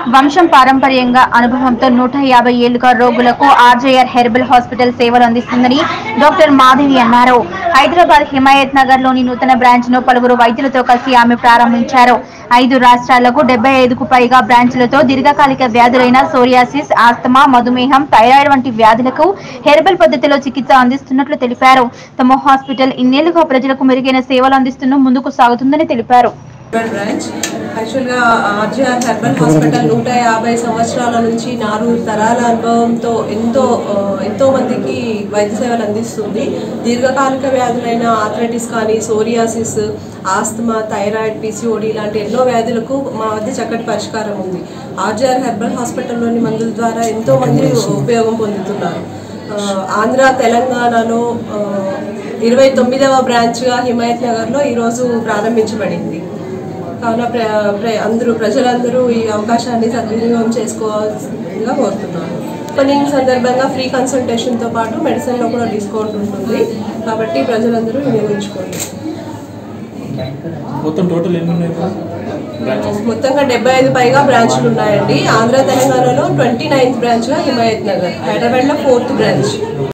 వంశం పారంపర్యంగా అనుభవంతో నూట యాభై ఏళ్లుగా రోగులకు ఆర్జేఆర్ హెర్బల్ హాస్పిటల్ సేవలు అందిస్తుందని డాక్టర్ మాధవి అన్నారు హైదరాబాద్ హిమాయత్ నగర్ లోని నూతన బ్రాంచ్ ను పలువురు వైద్యులతో కలిసి ఆమె ప్రారంభించారు ఐదు రాష్ట్రాలకు డెబ్బై ఐదుకు పైగా బ్రాంచ్లతో దీర్ఘకాలిక వ్యాధులైన సోరియాసిస్ ఆస్తమా మధుమేహం థైరాయిడ్ వంటి వ్యాధులకు హెర్బల్ పద్ధతిలో చికిత్స అందిస్తున్నట్లు తెలిపారు తమ హాస్పిటల్ ఇన్నేళ్లుగా ప్రజలకు మెరుగైన సేవలు అందిస్తూ ముందుకు సాగుతుందని తెలిపారు హెర్బల్ బ్రాంచ్ యాక్చువల్గా ఆర్జీఆర్ హెర్బల్ హాస్పిటల్ నూట యాభై సంవత్సరాల నుంచి నాలుగు తరాల అనుభవంతో ఎంతో ఆ, ఎంతో మందికి వైద్య సేవలు అందిస్తుంది దీర్ఘకాలిక వ్యాధులైన ఆథరైటిస్ కానీ సోరియాసిస్ ఆస్తమా థైరాయిడ్ పీసీఓడి ఇలాంటి ఎన్నో వ్యాధులకు మా వద్ద చక్కటి పరిష్కారం ఉంది ఆర్జీఆర్ హెర్బల్ హాస్పిటల్లోని మందుల ద్వారా ఎంతో మంది ఉపయోగం పొందుతున్నారు ఆ, ఆంధ్ర తెలంగాణలో ఆ, ఇరవై తొమ్మిదవ బ్రాంచ్గా హిమాయత్ నగర్లో ఈరోజు ప్రారంభించబడింది కావున ప్ర ప్ర- అందరూ ప్రజలందరూ ఈ అవకాశాన్ని సద్వినియోగం చేసుకోవాల్సిందిగా కోరుతున్నాను ఓపెనింగ్ సందర్భంగా ఫ్రీ కన్సల్టేషన్తో పాటు మెడిసిన్లో కూడా డిస్కౌంట్ ఉంటుంది కాబట్టి ప్రజలందరూ వినియోగించుకోండి మొత్తం టోటల్ ఎన్ని ఉన్నాయి ఇక్కడ? బ్రాంచెస్ మొత్తంగా డెబ్బై ఐదు పైగా బ్రాంచ్లు ఉన్నాయండి ఆంధ్ర తెలంగాణలో ట్వంటీ నైన్త్ బ్రాంచ్గా హిమాయత్ నగర్ హైదరాబాద్లో ఫోర్త్ బ్రాంచ్